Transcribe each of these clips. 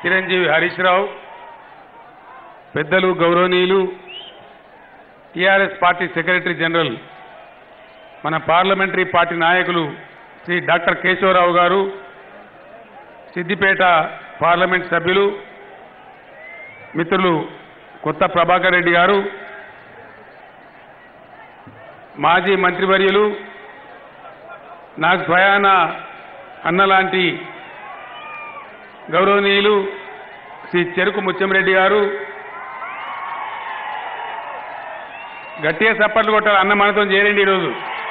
చిరంజీవి హరీష్ రావు పెద్దలు గౌరవనీయులు TRS party secretary general మన పార్లమెంటరీ పార్టీ నాయకులు శ్రీ డాక్టర్ కేశవరావు గారు సిద్దిపేట పార్లమెంట్ సభ్యులు మిత్రులు కొత్త ప్రభాకర్ రెడ్డి గారు మాజీ మంత్రివర్యులు నాకు స్వయాన అన్నలాంటి గౌరవనీయులు శ్రీ చెరుకు ముత్యంరెడ్డి గారు గట్టిగా చప్పట్లు కొట్టారు అన్న మనతో చేరండి ఈరోజు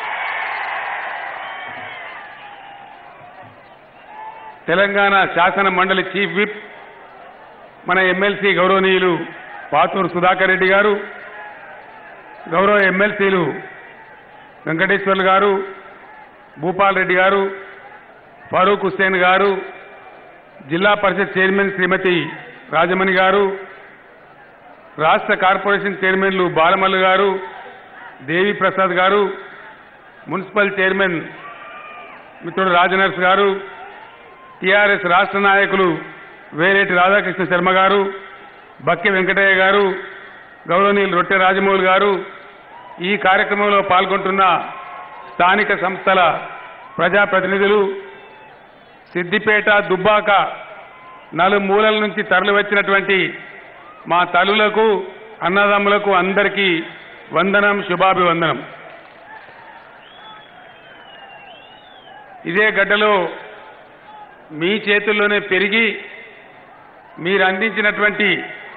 తెలంగాణ శాసన మండలి చీఫ్ విప్ మన ఎమ్మెల్సీ గౌరవనీయులు పాతూరు సుధాకర్ రెడ్డి గారు గౌరవ ఎమ్మెల్సీలు వెంకటేశ్వర్లు గారు భూపాల్ రెడ్డి గారు ఫరూక్ హుస్సేన్ గారు జిల్లా పరిషత్ చైర్మన్ శ్రీమతి రాజమణి గారు రాష్ట్ర కార్పొరేషన్ చైర్మన్లు బాలమల్లు గారు దేవి ప్రసాద్ గారు మున్సిపల్ చైర్మన్ మిత్రుడు రాజనర్స్ గారు టిఆర్ఎస్ రాష్ట్ర నాయకులు వేరేటి రాధాకృష్ణ శర్మ గారు బక్కి వెంకటయ్య గారు గౌరవనీయులు రొట్టె రాజమౌళి గారు ఈ కార్యక్రమంలో పాల్గొంటున్న స్థానిక సంస్థల ప్రజాప్రతినిధులు సిద్దిపేట దుబ్బాక నలుమూలల నుంచి తరలి వచ్చినటువంటి మా తల్లులకు అన్నదమ్ములకు అందరికీ వందనం శుభాభివందనం ఇదే గడ్డలో మీ చేతుల్లోనే పెరిగి మీరు అందించినటువంటి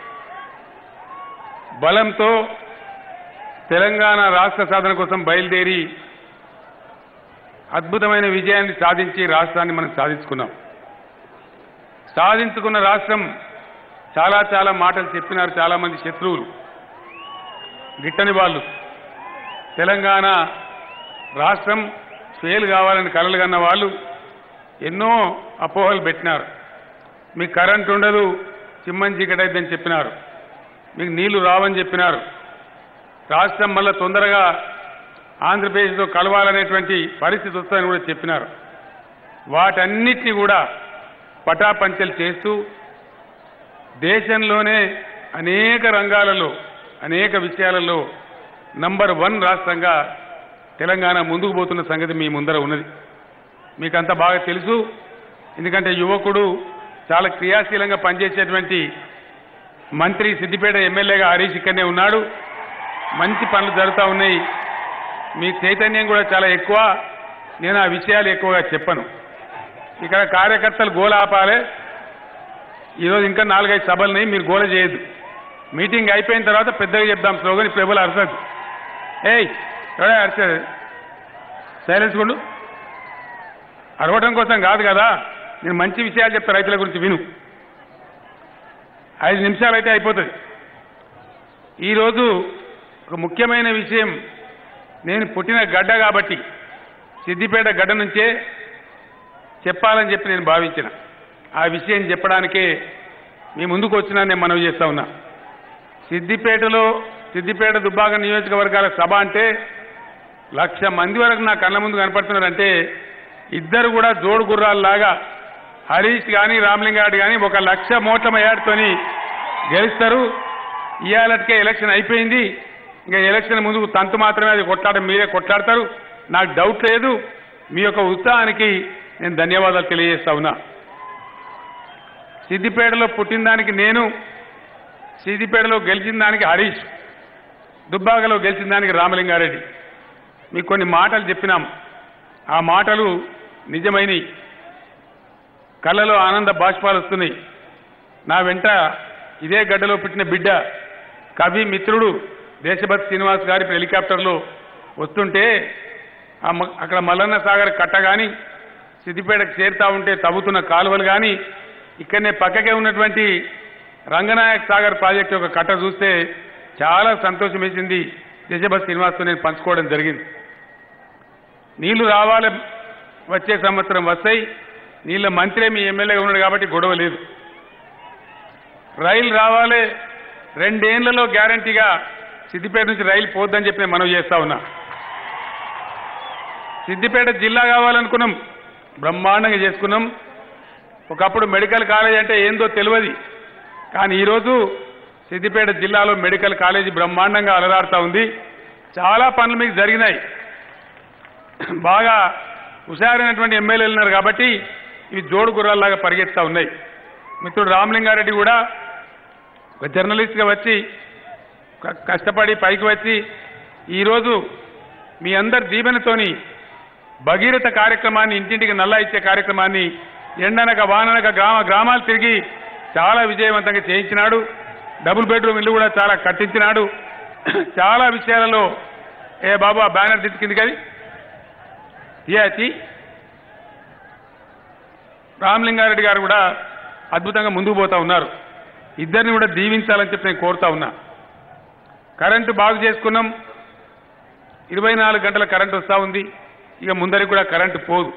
బలంతో తెలంగాణ రాష్ట్ర సాధన కోసం బయలుదేరి అద్భుతమైన విజయాన్ని సాధించి రాష్ట్రాన్ని మనం సాధించుకున్నాం సాధించుకున్న రాష్ట్రం చాలా చాలా మాటలు చెప్పినారు చాలా మంది శత్రువులు గిట్టని వాళ్ళు తెలంగాణ రాష్ట్రం ఫెయిల్ కావాలని కలలు కన్న వాళ్ళు ఎన్నో అపోహలు పెట్టినారు మీకు కరెంట్ ఉండదు చిమ్మని చీకటైద్దని చెప్పినారు మీకు నీళ్లు రావని చెప్పినారు రాష్ట్రం మళ్ళా తొందరగా ఆంధ్రప్రదేశ్తో కలవాలనేటువంటి పరిస్థితి వస్తుందని కూడా చెప్పినారు వాటన్నిటిని కూడా పటాపంచలు చేస్తూ దేశంలోనే అనేక రంగాలలో అనేక విషయాలలో నంబర్ వన్ రాష్ట్రంగా తెలంగాణ ముందుకు పోతున్న సంగతి మీ ముందర ఉన్నది మీకు అంత బాగా తెలుసు ఎందుకంటే యువకుడు చాలా క్రియాశీలంగా పనిచేసేటువంటి మంత్రి సిద్దిపేట ఎమ్మెల్యేగా హరీష్ ఇక్కడనే ఉన్నాడు మంచి పనులు జరుగుతూ ఉన్నాయి మీ చైతన్యం కూడా చాలా ఎక్కువ నేను ఆ విషయాలు ఎక్కువగా చెప్పను ఇక్కడ కార్యకర్తలు గోల ఆపాలి ఈరోజు ఇంకా నాలుగైదు సభలున్నాయి మీరు గోల చేయొద్దు మీటింగ్ అయిపోయిన తర్వాత పెద్దగా చెప్దాం స్లోగన్ ఇప్పుడు ఎవరు అరసదు ఏయ్ ఎవడే అరచదు సైలెన్స్ కొండు అరవటం కోసం కాదు కదా నేను మంచి విషయాలు చెప్తా రైతుల గురించి విను ఐదు నిమిషాలు అయితే అయిపోతుంది ఈరోజు ఒక ముఖ్యమైన విషయం నేను పుట్టిన గడ్డ కాబట్టి సిద్దిపేట గడ్డ నుంచే చెప్పాలని చెప్పి నేను భావించిన ఆ విషయం చెప్పడానికే మీ ముందుకు వచ్చినా నేను మనవి చేస్తా ఉన్నా సిద్దిపేటలో సిద్దిపేట దుబ్బాక నియోజకవర్గాల సభ అంటే లక్ష మంది వరకు నా కళ్ళ ముందు కనపడుతున్నారంటే ఇద్దరు కూడా జోడు గుర్రాల్లాగా హరీష్ కానీ రామలింగారెడ్డి కానీ ఒక లక్ష మోట్ల మేయాడుతోని గెలుస్తారు ఇవాళకే ఎలక్షన్ అయిపోయింది ఇంకా ఎలక్షన్ ముందుకు తంతు మాత్రమే అది కొట్లాడడం మీరే కొట్లాడతారు నాకు డౌట్ లేదు మీ యొక్క ఉత్సాహానికి నేను ధన్యవాదాలు తెలియజేస్తా ఉన్నా సిద్దిపేటలో పుట్టిన దానికి నేను సిద్దిపేటలో గెలిచిన దానికి హరీష్ దుబ్బాకలో గెలిచిన దానికి రామలింగారెడ్డి మీకు కొన్ని మాటలు చెప్పినాం ఆ మాటలు నిజమైనవి కళ్ళలో ఆనంద బాష్పాలు వస్తున్నాయి నా వెంట ఇదే గడ్డలో పుట్టిన బిడ్డ కవి మిత్రుడు దేశభక్తి శ్రీనివాస్ గారి హెలికాప్టర్లో వస్తుంటే ఆ మ- అక్కడ మల్లన్న సాగర్ కట్ట కానీ సిద్దిపేటకు చేరుతా ఉంటే తవ్వుతున్న కాలువలు కానీ ఇక్కడనే పక్కకే ఉన్నటువంటి రంగనాయక్ సాగర్ ప్రాజెక్ట్ యొక్క కట్ట చూస్తే చాలా సంతోషం వేసింది దేశభక్తి శ్రీనివాస్తో నేను పంచుకోవడం జరిగింది నీళ్లు రావాలి వచ్చే సంవత్సరం వస్తాయి నీళ్ళ మంత్రే మీ ఎమ్మెల్యేగా ఉన్నాడు కాబట్టి గొడవ లేదు రైలు రావాలి రెండేళ్లలో గ్యారంటీగా సిద్దిపేట నుంచి రైలు పోద్దని చెప్పి నేను మనవి చేస్తా ఉన్నా సిద్దిపేట జిల్లా కావాలనుకున్నాం బ్రహ్మాండంగా చేసుకున్నాం ఒకప్పుడు మెడికల్ కాలేజ్ అంటే ఏందో తెలియదు కానీ ఈరోజు సిద్దిపేట జిల్లాలో మెడికల్ కాలేజీ బ్రహ్మాండంగా అలరాడుతూ ఉంది చాలా పనులు మీకు జరిగినాయి బాగా హుషారైనటువంటి ఎమ్మెల్యేలు ఉన్నారు కాబట్టి ఇవి జోడు గుర్రాల్లాగా పరిగెత్తా ఉన్నాయి మిత్రుడు రామలింగారెడ్డి కూడా ఒక జర్నలిస్ట్గా వచ్చి క- కష్టపడి పైకి వచ్చి ఈరోజు మీ అందరి దీవెనతోని భగీరథ కార్యక్రమాన్ని ఇంటింటికి నల్లా ఇచ్చే కార్యక్రమాన్ని ఎండనక వాననక గ్రామ గ్రామాలు తిరిగి చాలా విజయవంతంగా చేయించినాడు డబుల్ బెడ్రూమ్ ఇల్లు కూడా చాలా కట్టించినాడు చాలా విషయాలలో ఏ బాబు ఆ బ్యానర్ దిక్కింది కదా తీయాచి రామలింగారెడ్డి గారు కూడా అద్భుతంగా ముందుకు పోతా ఉన్నారు ఇద్దరిని కూడా దీవించాలని చెప్పి నేను కోరుతా ఉన్నా కరెంటు బాగు చేసుకున్నాం ఇరవై నాలుగు గంటల కరెంటు వస్తూ ఉంది ఇక ముందరికి కూడా కరెంటు పోదు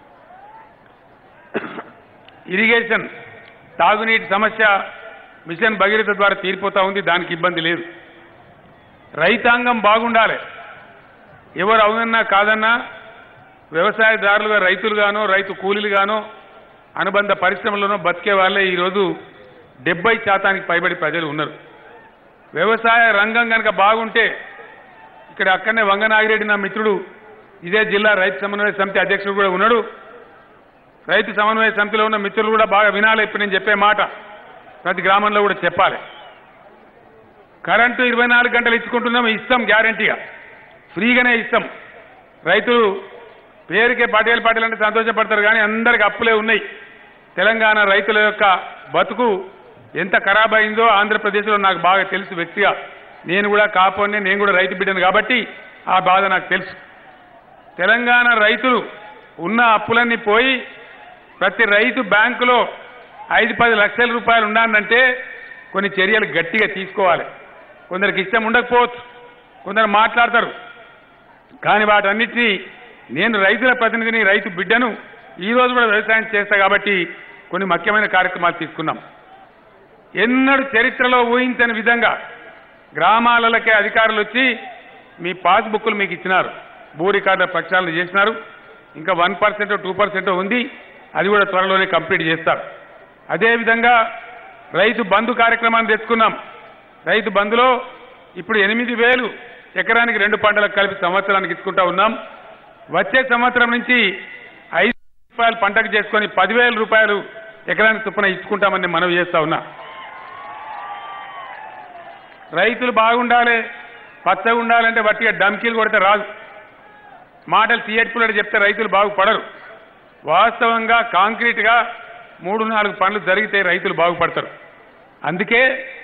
ఇరిగేషన్ తాగునీటి సమస్య మిషన్ భగీరథ ద్వారా తీరిపోతా ఉంది దానికి ఇబ్బంది లేదు రైతాంగం బాగుండాలి ఎవరు అవునన్నా కాదన్నా వ్యవసాయదారులుగా రైతులుగానో రైతు కూలీలుగానో అనుబంధ పరిశ్రమలోనో బతికే వాళ్ళే ఈరోజు డెబ్బై శాతానికి పైబడి ప్రజలు ఉన్నారు వ్యవసాయ రంగం కనుక బాగుంటే ఇక్కడ అక్కడనే వంగనాగిరెడ్డి నా మిత్రుడు ఇదే జిల్లా రైతు సమన్వయ సమితి అధ్యక్షుడు కూడా ఉన్నాడు రైతు సమన్వయ సమితిలో ఉన్న మిత్రులు కూడా బాగా వినాలి ఇప్పుడు నేను చెప్పే మాట ప్రతి గ్రామంలో కూడా చెప్పాలి కరెంటు ఇరవై నాలుగు గంటలు ఇచ్చుకుంటున్నాం ఇస్తాం గ్యారంటీగా ఫ్రీగానే ఇస్తాం రైతులు పేరుకే పటేల్ పటేల్ అంటే సంతోషపడతారు కానీ అందరికి అప్పులే ఉన్నాయి తెలంగాణ రైతుల యొక్క బతుకు ఎంత ఖరాబ్ అయిందో ఆంధ్రప్రదేశ్లో నాకు బాగా తెలుసు వ్యక్తిగా నేను కూడా కాపోనే నేను కూడా రైతు బిడ్డను కాబట్టి ఆ బాధ నాకు తెలుసు తెలంగాణ రైతులు ఉన్న అప్పులన్నీ పోయి ప్రతి రైతు బ్యాంకులో ఐదు పది లక్షల రూపాయలు ఉండాలంటే కొన్ని చర్యలు గట్టిగా తీసుకోవాలి కొందరికి ఇష్టం ఉండకపోవచ్చు కొందరు మాట్లాడతారు కానీ వాటన్నిటినీ నేను రైతుల ప్రతినిధిని రైతు బిడ్డను ఈ రోజు కూడా వ్యవసాయం చేస్తా కాబట్టి కొన్ని ముఖ్యమైన కార్యక్రమాలు తీసుకున్నాం ఎన్నడూ చరిత్రలో ఊహించని విధంగా గ్రామాలకే అధికారులు వచ్చి మీ పాస్బుక్లు మీకు ఇచ్చినారు భూ రికార్డుల ప్రక్షాళన చేసినారు ఇంకా వన్ పర్సెంట్ టూ పర్సెంట్ ఉంది అది కూడా త్వరలోనే కంప్లీట్ చేస్తారు అదేవిధంగా రైతు బంధు కార్యక్రమాన్ని తెచ్చుకున్నాం రైతు బంధులో ఇప్పుడు ఎనిమిది వేలు ఎకరానికి రెండు పంటలకు కలిపి సంవత్సరానికి ఇచ్చుకుంటా ఉన్నాం వచ్చే సంవత్సరం నుంచి ఐదు రూపాయలు పంటకు చేసుకొని పదివేల రూపాయలు ఎకరానికి చొప్పున ఇచ్చుకుంటామని మనవి చేస్తా ఉన్నా రైతులు బాగుండాలి పచ్చగా ఉండాలంటే వట్టిగా డమ్కీలు కొడితే రాదు మాటలు తీయట్టుకున్నట్టు చెప్తే రైతులు బాగుపడరు వాస్తవంగా కాంక్రీట్గా మూడు నాలుగు పనులు జరిగితే రైతులు బాగుపడతారు అందుకే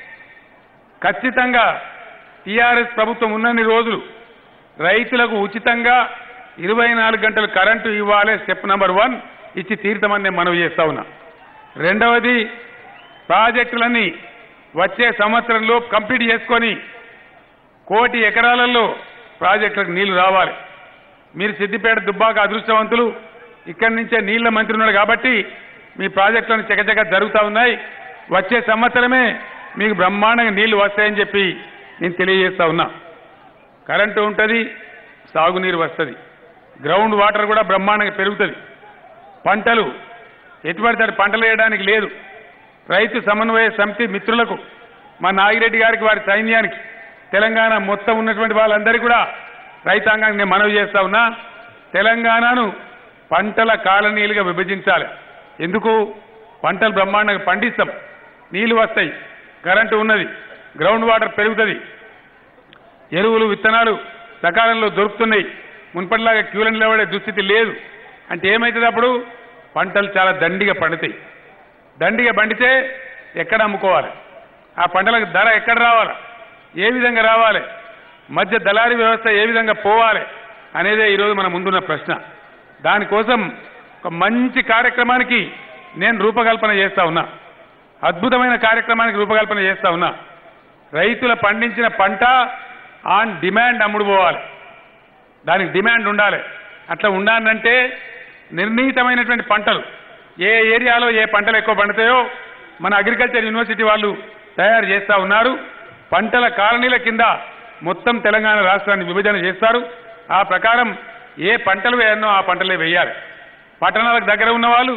ఖచ్చితంగా టీఆర్ఎస్ ప్రభుత్వం ఉన్నన్ని రోజులు రైతులకు ఉచితంగా ఇరవై నాలుగు గంటలు కరెంటు ఇవ్వాలి స్టెప్ నెంబర్ వన్ ఇచ్చి తీర్థమని నేను మనవి చేస్తా ఉన్నా రెండవది ప్రాజెక్టులన్నీ వచ్చే సంవత్సరంలో కంప్లీట్ చేసుకొని కోటి ఎకరాలలో ప్రాజెక్టులకు నీళ్లు రావాలి మీరు సిద్దిపేట దుబ్బాక అదృష్టవంతులు ఇక్కడి నుంచే నీళ్ల మంత్రి ఉన్నాడు కాబట్టి మీ ప్రాజెక్టులను చకచక జరుగుతూ ఉన్నాయి వచ్చే సంవత్సరమే మీకు బ్రహ్మాండంగా నీళ్లు వస్తాయని చెప్పి నేను తెలియజేస్తా ఉన్నా కరెంటు ఉంటుంది సాగునీరు వస్తుంది గ్రౌండ్ వాటర్ కూడా బ్రహ్మాండంగా పెరుగుతుంది పంటలు ఎటువంటి అటు పంటలు వేయడానికి లేదు రైతు సమన్వయ సమితి మిత్రులకు మా నాగిరెడ్డి గారికి వారి సైన్యానికి తెలంగాణ మొత్తం ఉన్నటువంటి వాళ్ళందరికీ కూడా రైతాంగానికి నేను మనవి చేస్తా ఉన్నా తెలంగాణను పంటల కాలనీలుగా విభజించాలి ఎందుకు పంటలు బ్రహ్మాండంగా పండిస్తాం నీళ్లు వస్తాయి కరెంటు ఉన్నది గ్రౌండ్ వాటర్ పెరుగుతుంది ఎరువులు విత్తనాలు సకాలంలో దొరుకుతున్నాయి మున్పటిలాగా క్యూలను నిలబడే దుస్థితి లేదు అంటే ఏమవుతుంది అప్పుడు పంటలు చాలా దండిగా పండుతాయి దండిగా పండితే ఎక్కడ అమ్ముకోవాలి ఆ పంటలకు ధర ఎక్కడ రావాలి ఏ విధంగా రావాలి మధ్య దళారీ వ్యవస్థ ఏ విధంగా పోవాలి అనేదే ఈరోజు మన ముందున్న ప్రశ్న దానికోసం ఒక మంచి కార్యక్రమానికి నేను రూపకల్పన చేస్తా ఉన్నా అద్భుతమైన కార్యక్రమానికి రూపకల్పన చేస్తా ఉన్నా రైతుల పండించిన పంట ఆన్ డిమాండ్ అమ్ముడు పోవాలి దానికి డిమాండ్ ఉండాలి అట్లా ఉండాలంటే నిర్ణీతమైనటువంటి పంటలు ఏ ఏరియాలో ఏ పంటలు ఎక్కువ పండుతాయో మన అగ్రికల్చర్ యూనివర్సిటీ వాళ్ళు తయారు చేస్తా ఉన్నారు పంటల కాలనీల కింద మొత్తం తెలంగాణ రాష్ట్రాన్ని విభజన చేస్తారు ఆ ప్రకారం ఏ పంటలు వేయాలనో ఆ పంటలే వేయాలి పట్టణాలకు దగ్గర ఉన్న వాళ్ళు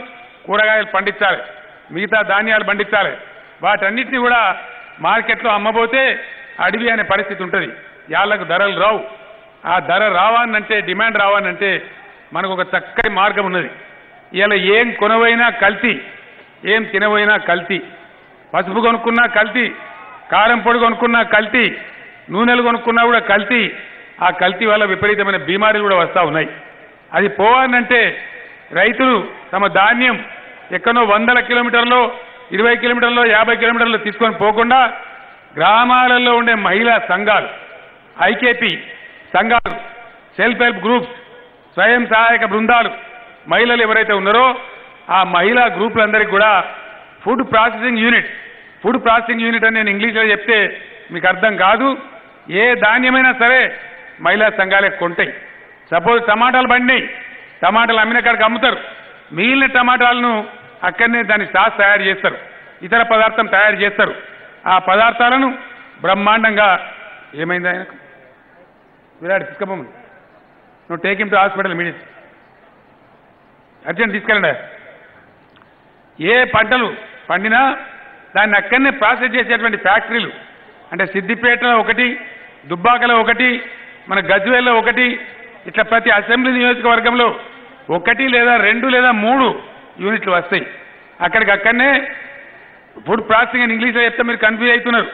కూరగాయలు పండించాలి మిగతా ధాన్యాలు పండించాలి వాటన్నిటిని కూడా మార్కెట్లో అమ్మబోతే అడవి అనే పరిస్థితి ఉంటుంది యాళ్లకు ధరలు రావు ఆ ధర రావానంటే డిమాండ్ రావానంటే మనకు ఒక చక్కటి మార్గం ఉన్నది ఇలా ఏం కొనవైనా కల్తీ ఏం తినవైనా కల్తీ పసుపు కొనుక్కున్నా కల్తీ కారం పొడి కొనుక్కున్నా కల్తీ నూనెలు కొనుక్కున్నా కూడా కల్తీ ఆ కల్తీ వల్ల విపరీతమైన బీమారీలు కూడా వస్తూ ఉన్నాయి అది పోవాలంటే రైతులు తమ ధాన్యం ఎక్కడో వందల కిలోమీటర్లో ఇరవై కిలోమీటర్లో యాభై కిలోమీటర్లో తీసుకొని పోకుండా గ్రామాలలో ఉండే మహిళా సంఘాలు ఐకేపీ సంఘాలు సెల్ఫ్ హెల్ప్ గ్రూప్స్ స్వయం సహాయక బృందాలు మహిళలు ఎవరైతే ఉన్నారో ఆ మహిళా గ్రూపులందరికీ కూడా food processing unit food processing unit అని నేను ఇంగ్లీష్లో చెప్తే మీకు అర్థం కాదు ఏ ధాన్యమైనా సరే మహిళా సంఘాలే కొంటాయి సపోజ్ టమాటాలు పండినాయి టమాటాలు అమ్మిన కాడికి అమ్ముతారు మిగిలిన టమాటాలను అక్కడనే దాని సాస్ తయారు చేస్తారు ఇతర పదార్థం తయారు చేస్తారు ఆ పదార్థాలను బ్రహ్మాండంగా ఏమైంది ఆయనకు విరాట్ తీసుకపోమని నువ్వు take him to hospital immediate urgent తీసుకెళ్ళండి ఏ పంటలు పండినా దాన్ని అక్కడనే ప్రాసెస్ చేసేటువంటి ఫ్యాక్టరీలు అంటే సిద్దిపేటలో ఒకటి దుబ్బాకలో ఒకటి మన గజ్వేల్లో ఒకటి ఇట్లా ప్రతి అసెంబ్లీ నియోజకవర్గంలో ఒకటి లేదా రెండు లేదా మూడు యూనిట్లు వస్తాయి అక్కడికి అక్కడనే ఫుడ్ ప్రాసెసింగ్ అని ఇంగ్లీష్లో చెప్తే మీరు కన్ఫ్యూజ్ అవుతున్నారు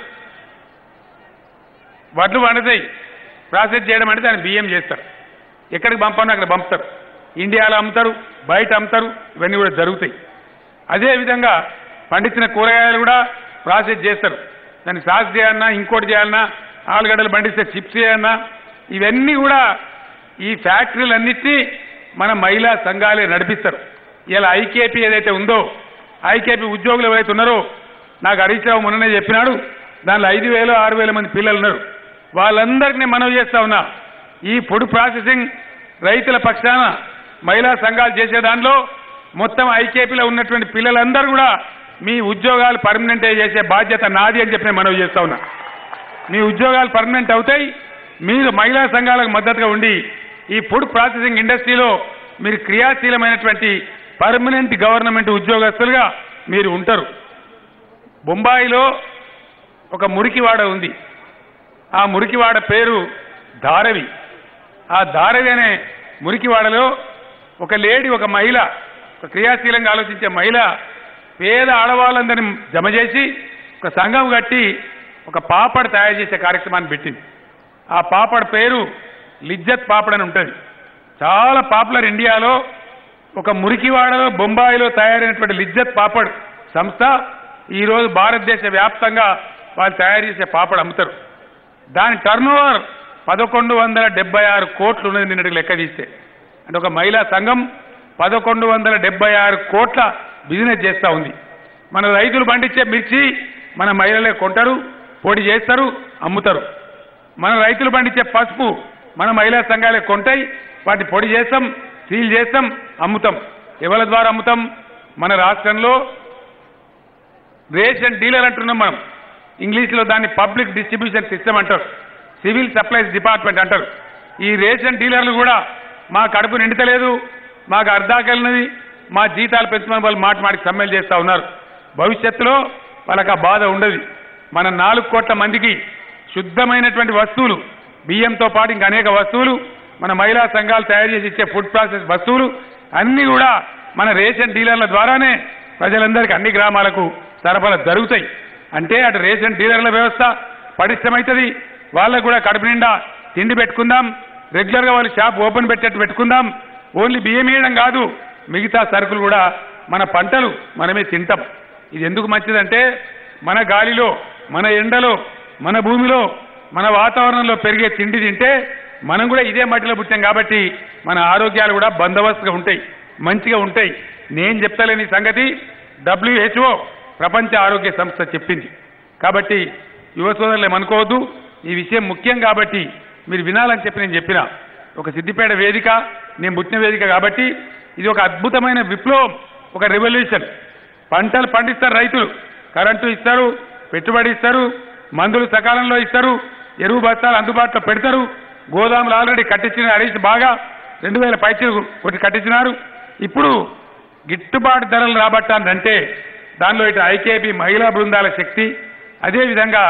వడ్లు వండుతాయి ప్రాసెస్ చేయడం అంటే దాన్ని బియ్యం చేస్తారు ఎక్కడికి పంపను అక్కడ పంపుతారు ఇండియాలో అమ్ముతారు బయట అమ్ముతారు ఇవన్నీ కూడా జరుగుతాయి అదేవిధంగా పండించిన కూరగాయలు కూడా ప్రాసెస్ చేస్తారు దాన్ని సాస్ చేయాలన్నా ఇంకోటి చేయాలన్నా ఆలుగడ్డలు పండిస్తే చిప్స్ చేయాలన్నా ఇవన్నీ కూడా ఈ ఫ్యాక్టరీలన్నిటినీ మన మహిళా సంఘాలే నడిపిస్తారు ఇలా ఐకేపీ ఏదైతే ఉందో ఐకేపీ ఉద్యోగులు ఎవరైతే ఉన్నారో నాకు హరీష్ రావు మొన్ననే చెప్పినాడు దానిలో ఐదు వేలు ఆరు వేల మంది పిల్లలు ఉన్నారు వాళ్ళందరికీ నేను మనవి చేస్తా ఉన్నా ఈ ఫుడ్ ప్రాసెసింగ్ రైతుల పక్షాన మహిళా సంఘాలు చేసే దానిలో మొత్తం ఐకేపీలో ఉన్నటువంటి పిల్లలందరూ కూడా మీ ఉద్యోగాలు పర్మనెంట్ చేసే బాధ్యత నాది అని చెప్పి నేను మనవి చేస్తా ఉన్నా మీ ఉద్యోగాలు పర్మనెంట్ అవుతాయి మీరు మహిళా సంఘాలకు మద్దతుగా ఉండి ఈ ఫుడ్ ప్రాసెసింగ్ ఇండస్ట్రీలో మీరు క్రియాశీలమైనటువంటి పర్మనెంట్ గవర్నమెంట్ ఉద్యోగస్తులుగా మీరు ఉంటారు బొంబాయిలో ఒక మురికివాడ ఉంది ఆ మురికివాడ పేరు ధారవి ఆ ధారవి అనే మురికివాడలో ఒక లేడీ ఒక మహిళ ఒక క్రియాశీలంగా ఆలోచించే మహిళ పేద ఆడవాళ్ళందరినీ జమ చేసి ఒక సంఘం కట్టి ఒక పాపడ్ తయారు చేసే కార్యక్రమాన్ని పెట్టింది ఆ పాపడ్ పేరు లిజ్జత్ పాపడ్ అని ఉంటుంది చాలా పాపులర్ ఇండియాలో ఒక మురికివాడలో బొంబాయిలో తయారైనటువంటి లిజ్జత్ పాపడ్ సంస్థ ఈరోజు భారతదేశ వ్యాప్తంగా వాళ్ళు తయారు చేసే పాపడ్ అమ్ముతారు దాని టర్న్ ఓవర్ పదకొండు వందల డెబ్బై ఆరు కోట్లు ఉన్నది నిన్నటికి లెక్క తీస్తే అంటే ఒక మహిళా సంఘం పదకొండు వందల డెబ్బై ఆరు కోట్ల బిజినెస్ చేస్తూ ఉంది మన రైతులు పండించే మిర్చి మన మహిళలే కొంటారు పొడి చేస్తారు అమ్ముతారు మన రైతులు పండించే పసుపు మన మహిళా సంఘాలే కొంటాయి వాటి పొడి చేస్తాం సీల్ చేస్తాం అమ్ముతాం ఎవరి ద్వారా అమ్ముతాం మన రాష్ట్రంలో రేషన్ డీలర్ అంటున్నాం మనం ఇంగ్లీష్లో దాన్ని పబ్లిక్ డిస్ట్రిబ్యూషన్ సిస్టమ్ అంటారు సివిల్ సప్లైస్ డిపార్ట్మెంట్ అంటారు ఈ రేషన్ డీలర్లు కూడా మా కడుపు నిండుతలేదు మాకు అర్ధాకలినది మా జీతాలు పెంచమని వాళ్ళు మాట మాటికి సమ్మెలు చేస్తూ ఉన్నారు భవిష్యత్తులో వాళ్ళకి ఆ బాధ ఉండదు మన నాలుగు కోట్ల మందికి శుద్ధమైనటువంటి వస్తువులు బియ్యంతో పాటు ఇంకా అనేక వస్తువులు మన మహిళా సంఘాలు తయారు చేసి ఇచ్చే ఫుడ్ ప్రాసెస్ వస్తువులు అన్నీ కూడా మన రేషన్ డీలర్ల ద్వారానే ప్రజలందరికీ అన్ని గ్రామాలకు సరఫరా జరుగుతాయి అంటే అటు రేషన్ డీలర్ల వ్యవస్థ పటిష్టమవుతుంది వాళ్ళకు కూడా కడుపు నిండా తిండి పెట్టుకుందాం రెగ్యులర్గా వాళ్ళు షాప్ ఓపెన్ పెట్టేట్టు పెట్టుకుందాం ఓన్లీ బియ్యం వేయడం కాదు మిగతా సరుకులు కూడా మన పంటలు మనమే తింటాం ఇది ఎందుకు మంచిదంటే మన గాలిలో మన ఎండలో మన భూమిలో మన వాతావరణంలో పెరిగే తిండి తింటే మనం కూడా ఇదే మట్టిలో పుట్టాం కాబట్టి మన ఆరోగ్యాలు కూడా బందోబస్తుగా ఉంటాయి మంచిగా ఉంటాయి నేను చెప్తలేని సంగతి డబ్ల్యూహెచ్ఓ ప్రపంచ ఆరోగ్య సంస్థ చెప్పింది కాబట్టి యువ సోదరులు ఏమనుకోవద్దు ఈ విషయం ముఖ్యం కాబట్టి మీరు వినాలని చెప్పి నేను చెప్పిన ఒక సిద్దిపేట వేదిక నేను పుట్టిన వేదిక కాబట్టి ఇది ఒక అద్భుతమైన విప్లవం ఒక రెవల్యూషన్ పంటలు పండిస్తారు రైతులు కరెంటు ఇస్తారు పెట్టుబడి ఇస్తారు మందులు సకాలంలో ఇస్తారు ఎరువు బస్తాలు అందుబాటులో పెడతారు గోదాములు ఆల్రెడీ కట్టించిన హరీష్ బాగా రెండు వేల పైచలు కొట్టి కట్టించినారు ఇప్పుడు గిట్టుబాటు ధరలు రాబట్టాలంటే దానిలో ఇటు ఐకేపీ మహిళా బృందాల శక్తి అదేవిధంగా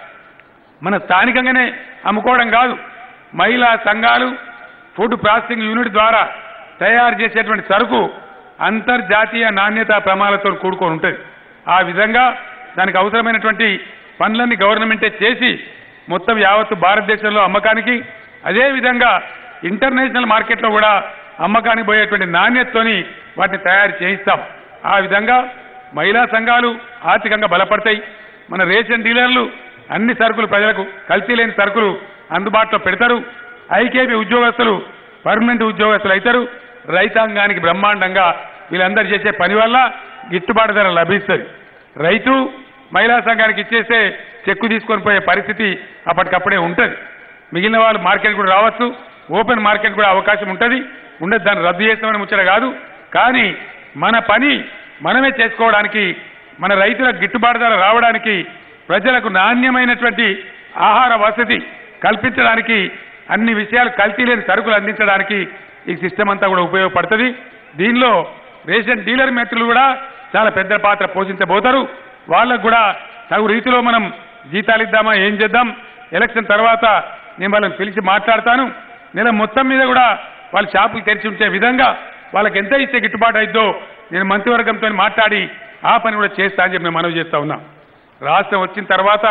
మన స్థానికంగానే అమ్ముకోవడం కాదు మహిళా సంఘాలు ఫుడ్ ప్రాసెసింగ్ యూనిట్ ద్వారా తయారు చేసేటువంటి సరుకు అంతర్జాతీయ నాణ్యతా ప్రమాణాలతో కూడుకొని ఉంటుంది ఆ విధంగా దానికి అవసరమైనటువంటి పనులన్నీ గవర్నమెంటే చేసి మొత్తం యావత్తు భారతదేశంలో అమ్మకానికి అదేవిధంగా ఇంటర్నేషనల్ మార్కెట్లో కూడా అమ్మకానికి పోయేటువంటి నాణ్యతతోని వాటిని తయారు చేయిస్తాం ఆ విధంగా మహిళా సంఘాలు ఆర్థికంగా బలపడతాయి మన రేషన్ డీలర్లు అన్ని సరుకులు ప్రజలకు కల్తీ లేని సరుకులు అందుబాటులో పెడతారు ఐకేపీ ఉద్యోగస్తులు పర్మనెంట్ ఉద్యోగస్తులు అవుతారు రైతాంగానికి బ్రహ్మాండంగా వీళ్ళందరూ చేసే పని వల్ల గిట్టుబాటు ధర లభిస్తుంది రైతు మహిళా సంఘానికి ఇచ్చేస్తే చెక్కు తీసుకొని పోయే పరిస్థితి అప్పటికప్పుడే ఉంటుంది మిగిలిన వాళ్ళు మార్కెట్ కూడా రావచ్చు ఓపెన్ మార్కెట్ కూడా అవకాశం ఉంటుంది ఉండదు దాన్ని రద్దు చేస్తామని ముచ్చట కాదు కానీ మన పని మనమే చేసుకోవడానికి మన రైతులకు గిట్టుబాటు ధర రావడానికి ప్రజలకు నాణ్యమైనటువంటి ఆహార వసతి కల్పించడానికి అన్ని విషయాలు కల్తీ లేని సరుకులు అందించడానికి ఈ సిస్టమ్ అంతా కూడా ఉపయోగపడుతుంది దీనిలో రేషన్ డీలర్ మిత్రులు కూడా చాలా పెద్ద పాత్ర పోషించబోతారు వాళ్ళకు కూడా తగు రీతిలో మనం జీతాలు ఇద్దామా ఏం చేద్దాం ఎలక్షన్ తర్వాత నేను వాళ్ళని పిలిచి మాట్లాడతాను నెల మొత్తం మీద కూడా వాళ్ళ షాపులు తెరిచి ఉంచే విధంగా వాళ్ళకి ఎంత ఇస్తే గిట్టుబాటు అయిద్దో నేను మంత్రివర్గంతో మాట్లాడి ఆ పని కూడా చేస్తా అని చెప్పి మేము మనవి చేస్తా ఉన్నాం రాష్ట్రం వచ్చిన తర్వాత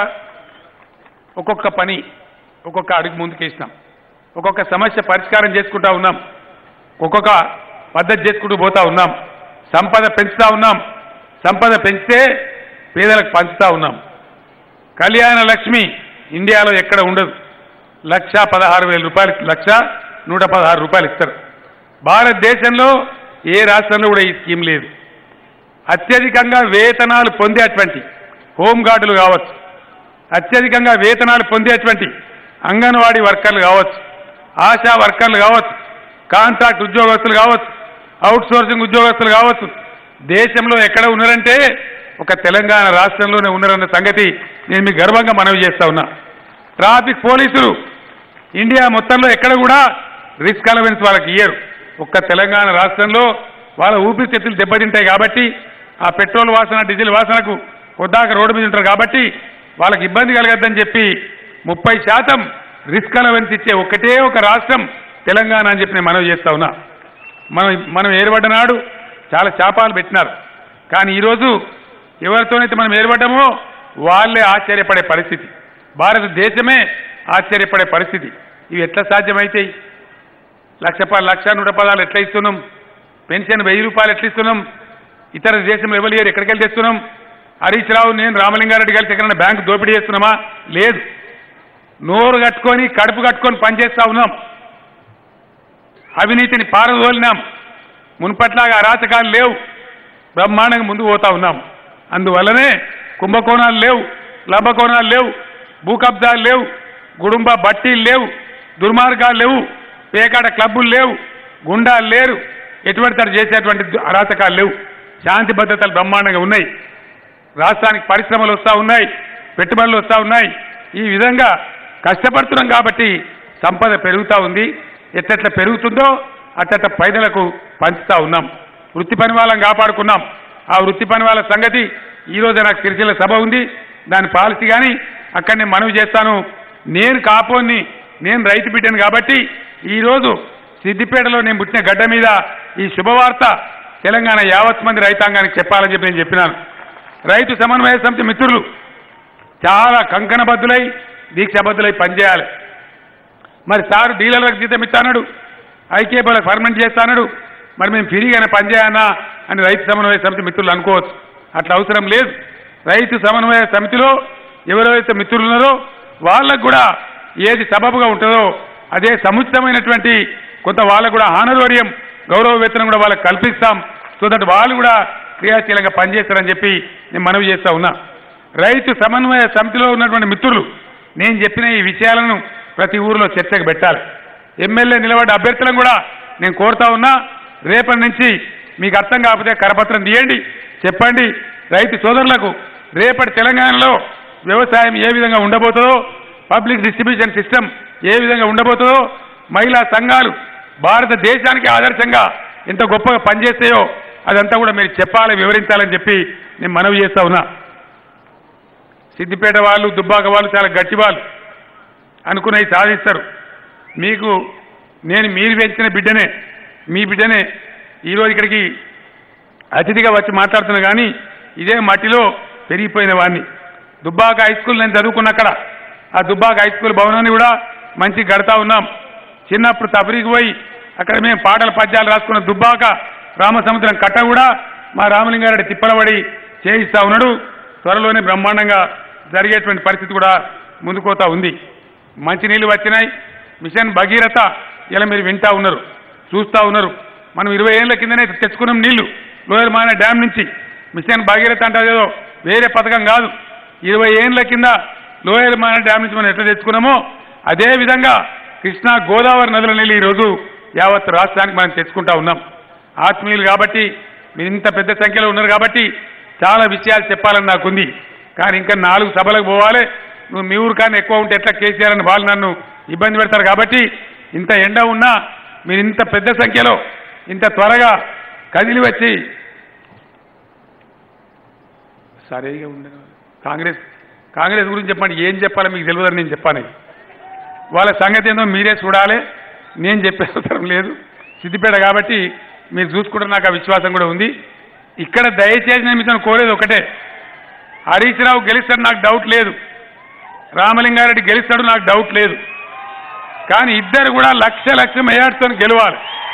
ఒక్కొక్క పని ఒక్కొక్క అడుగు ముందుకు వేసినాం ఒక్కొక్క సమస్య పరిష్కారం చేసుకుంటా ఉన్నాం ఒక్కొక్క పద్ధతి చేసుకుంటూ పోతా ఉన్నాం సంపద పెంచుతా ఉన్నాం సంపద పెంచితే పేదలకు పంచుతా ఉన్నాం కళ్యాణ లక్ష్మి ఇండియాలో ఎక్కడ ఉండదు లక్ష పదహారు వేల రూపాయలు లక్ష నూట పదహారు రూపాయలు ఇస్తారు భారతదేశంలో ఏ రాష్ట్రంలో కూడా ఈ స్కీమ్ లేదు అత్యధికంగా వేతనాలు పొందేటువంటి హోంగార్డులు కావచ్చు అత్యధికంగా వేతనాలు పొందేటువంటి అంగన్వాడీ వర్కర్లు కావచ్చు ఆశా వర్కర్లు కావచ్చు కాంట్రాక్ట్ ఉద్యోగస్తులు కావచ్చు అవుట్ సోర్సింగ్ ఉద్యోగస్తులు కావచ్చు దేశంలో ఎక్కడ ఉన్నారంటే ఒక తెలంగాణ రాష్ట్రంలోనే ఉన్నారన్న సంగతి నేను మీకు గర్వంగా మనవి చేస్తా ఉన్నా ట్రాఫిక్ పోలీసులు ఇండియా మొత్తంలో ఎక్కడ కూడా రిస్క్ అలవెన్స్ వాళ్ళకి ఇయ్యరు ఒక్క తెలంగాణ రాష్ట్రంలో వాళ్ళ ఊపిరితిత్తులు దెబ్బతింటాయి కాబట్టి ఆ పెట్రోల్ వాసన డీజిల్ వాసనకు కొద్దాక రోడ్డు మీద ఉంటారు కాబట్టి వాళ్ళకి ఇబ్బంది కలగద్దని చెప్పి ముప్పై శాతం రిస్క్ అలవెన్స్ ఇచ్చే ఒకటే ఒక రాష్ట్రం తెలంగాణ అని చెప్పి నేను మనవి చేస్తా ఉన్నా మనం మనం ఏర్పడ్డ నాడు చాలా శాపాలు పెట్టినారు కానీ ఈరోజు ఎవరితోనైతే మనం ఏర్పడ్డామో వాళ్ళే ఆశ్చర్యపడే పరిస్థితి భారతదేశమే ఆశ్చర్యపడే పరిస్థితి ఇవి ఎట్లా సాధ్యమైతాయి లక్ష ప- లక్ష నూట పదాలు ఎట్లా ఇస్తున్నాం పెన్షన్ వెయ్యి రూపాయలు ఎట్లా ఇస్తున్నాం ఇతర దేశంలో ఎవరు లేరు ఎక్కడికి వెళ్ళి తెస్తున్నాం హరీష్ రావు నేను రామలింగారెడ్డి కలిసి ఎక్కడైనా బ్యాంకు దోపిడీ చేస్తున్నామా లేదు నోరు కట్టుకొని కడుపు కట్టుకొని పనిచేస్తా ఉన్నాం అవినీతిని పారదోలినాం మున్పట్లాగా అరాచకాలు లేవు బ్రహ్మాండంగా ముందు పోతా ఉన్నాం అందువల్లనే కుంభకోణాలు లేవు లభకోణాలు లేవు భూ కబ్జాలు లేవు గుడుంబ బట్టీలు లేవు దుర్మార్గాలు లేవు పేకాట క్లబ్బులు లేవు గుండాలు లేరు ఎటువంటి తడు చేసేటువంటి దు- అరాచకాలు లేవు శాంతి భద్రతలు బ్రహ్మాండంగా ఉన్నాయి రాష్ట్రానికి పరిశ్రమలు వస్తూ ఉన్నాయి పెట్టుబడులు వస్తూ ఉన్నాయి ఈ విధంగా కష్టపడుతున్నాం కాబట్టి సంపద పెరుగుతూ ఉంది ఎట్లెట్లా పెరుగుతుందో అట్లట్ల పైదలకు పంచుతా ఉన్నాం వృత్తి పని వాళ్ళని కాపాడుకున్నాం ఆ వృత్తి పని వాళ్ళ సంగతి ఈ రోజు నాకు సిరిసిల్ల సభ ఉంది దాని పాలసీ కానీ అక్కడ నేను మనవి చేస్తాను నేను కాపోని నేను రైతు బిడ్డను కాబట్టి ఈరోజు సిద్దిపేటలో నేను పుట్టిన గడ్డ మీద ఈ శుభవార్త తెలంగాణ యావత్ మంది రైతాంగానికి చెప్పాలని చెప్పి నేను చెప్పినాను రైతు సమన్వయ సమితి మిత్రులు చాలా కంకణబద్దులై దీక్షాబద్దులై పనిచేయాలి మరి సారు డీలర్లకు జీతం ఇస్తానడు ఐకేపీలకు పర్మనెంట్ చేస్తానడు మరి మేము ఫ్రీగానే పనిచేయనా అని రైతు సమన్వయ సమితి మిత్రులు అనుకోవచ్చు అట్లా అవసరం లేదు రైతు సమన్వయ సమితిలో ఎవరైతే మిత్రులు ఉన్నారో వాళ్ళకు కూడా ఏది సబబుగా ఉంటుందో అదే సముచితమైనటువంటి కొంత వాళ్ళకు కూడా ఆనరోర్యం గౌరవ వేతనం కూడా వాళ్ళకి కల్పిస్తాం సో దట్ వాళ్ళు కూడా క్రియాశీలంగా పనిచేస్తారని చెప్పి నేను మనవి చేస్తా ఉన్నా రైతు సమన్వయ సమితిలో ఉన్నటువంటి మిత్రులు నేను చెప్పిన ఈ విషయాలను ప్రతి ఊరిలో చర్చకు పెట్టాలి ఎమ్మెల్యే నిలబడ్డ అభ్యర్థులను కూడా నేను కోరుతా ఉన్నా రేపటి నుంచి మీకు అర్థం కాకపోతే కరపత్రం తీయండి చెప్పండి రైతు సోదరులకు రేపటి తెలంగాణలో వ్యవసాయం ఏ విధంగా ఉండబోతుందో పబ్లిక్ డిస్ట్రిబ్యూషన్ సిస్టమ్ ఏ విధంగా ఉండబోతుందో మహిళా సంఘాలు భారతదేశానికి ఆదర్శంగా ఎంత గొప్పగా పనిచేస్తాయో అదంతా కూడా మీరు చెప్పాలి వివరించాలని చెప్పి నేను మనవి చేస్తా ఉన్నా సిద్దిపేట వాళ్ళు దుబ్బాక వాళ్ళు చాలా గట్టి వాళ్ళు అనుకున్నవి సాధిస్తారు మీకు నేను మీరు పెంచిన బిడ్డనే మీ బిడ్డనే ఈరోజు ఇక్కడికి అతిథిగా వచ్చి మాట్లాడుతున్నా కానీ ఇదే మట్టిలో పెరిగిపోయిన వాడిని దుబ్బాక హై స్కూల్ నేను చదువుకున్న అక్కడ ఆ దుబ్బాక హై స్కూల్ భవనాన్ని కూడా మంచి గడతా ఉన్నాం చిన్నప్పుడు తబరికి పోయి అక్కడ మేము పాటలు పద్యాలు రాసుకున్న దుబ్బాక రామసముద్రం కట్ట కూడా మా రామలింగారెడ్డి తిప్పలబడి చేయిస్తా ఉన్నాడు త్వరలోనే బ్రహ్మాండంగా జరిగేటువంటి పరిస్థితి కూడా ముందుకోతా ఉంది మంచినీళ్ళు వచ్చినాయి మిషన్ భగీరథ ఇలా మీరు వింటా ఉన్నారు చూస్తా ఉన్నారు మనం ఇరవై ఏళ్ళ కిందనే తెచ్చుకున్నాం నీళ్లు లోయర్ మాన డ్యామ్ నుంచి మిషన్ భగీరథ అంటే అదేదో వేరే పథకం కాదు ఇరవై ఏళ్ళ కింద లోయర్ మాన డ్యామ్ నుంచి మనం ఎట్లా తెచ్చుకున్నామో అదే విధంగా కృష్ణా గోదావరి నదుల నీళ్ళు ఈరోజు యావత్ రాష్ట్రానికి మనం తెచ్చుకుంటా ఉన్నాం ఆత్మీయులు కాబట్టి మీరు ఇంత పెద్ద సంఖ్యలో ఉన్నారు కాబట్టి చాలా విషయాలు చెప్పాలని నాకుంది కానీ ఇంకా నాలుగు సభలకు పోవాలి నువ్వు మీ ఊరు కానీ ఎక్కువ ఉంటే ఎట్లా కేసీఆర్ అని వాళ్ళు నన్ను ఇబ్బంది పెడతారు కాబట్టి ఇంత ఎండ ఉన్నా మీరు ఇంత పెద్ద సంఖ్యలో ఇంత త్వరగా కదిలి వచ్చి సరేగా ఉండదు కాంగ్రెస్ కాంగ్రెస్ గురించి చెప్పండి ఏం చెప్పాలో మీకు తెలియదని నేను చెప్పాను వాళ్ళ సంగతి ఏందో మీరే చూడాలి నేను చెప్పే అవసరం లేదు సిద్దిపేట కాబట్టి మీరు చూసుకుంటారు నాకు ఆ విశ్వాసం కూడా ఉంది ఇక్కడ దయచేసి నేను మీతో కోరేది ఒకటే హరీష్ రావు గెలుస్తాడు నాకు డౌట్ లేదు రామలింగారెడ్డి గెలుస్తాడు నాకు డౌట్ లేదు కానీ ఇద్దరు కూడా లక్ష లక్ష మెజార్టీతో గెలవాలి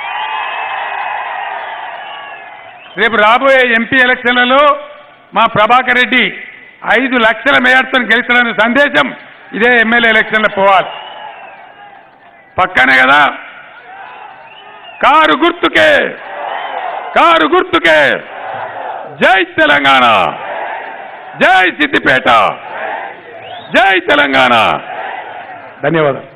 రేపు రాబోయే ఎంపీ ఎలక్షన్లలో మా ప్రభాకర్ రెడ్డి ఐదు లక్షల మెజార్టీతో గెలుస్తాడనే సందేశం ఇదే ఎమ్మెల్యే ఎలక్షన్లో పోవాలి పక్కనే కదా కారు గుర్తుకే కారు గుర్తుకే జై తెలంగాణ జై సిద్దిపేట జై తెలంగాణ ధన్యవాదాలు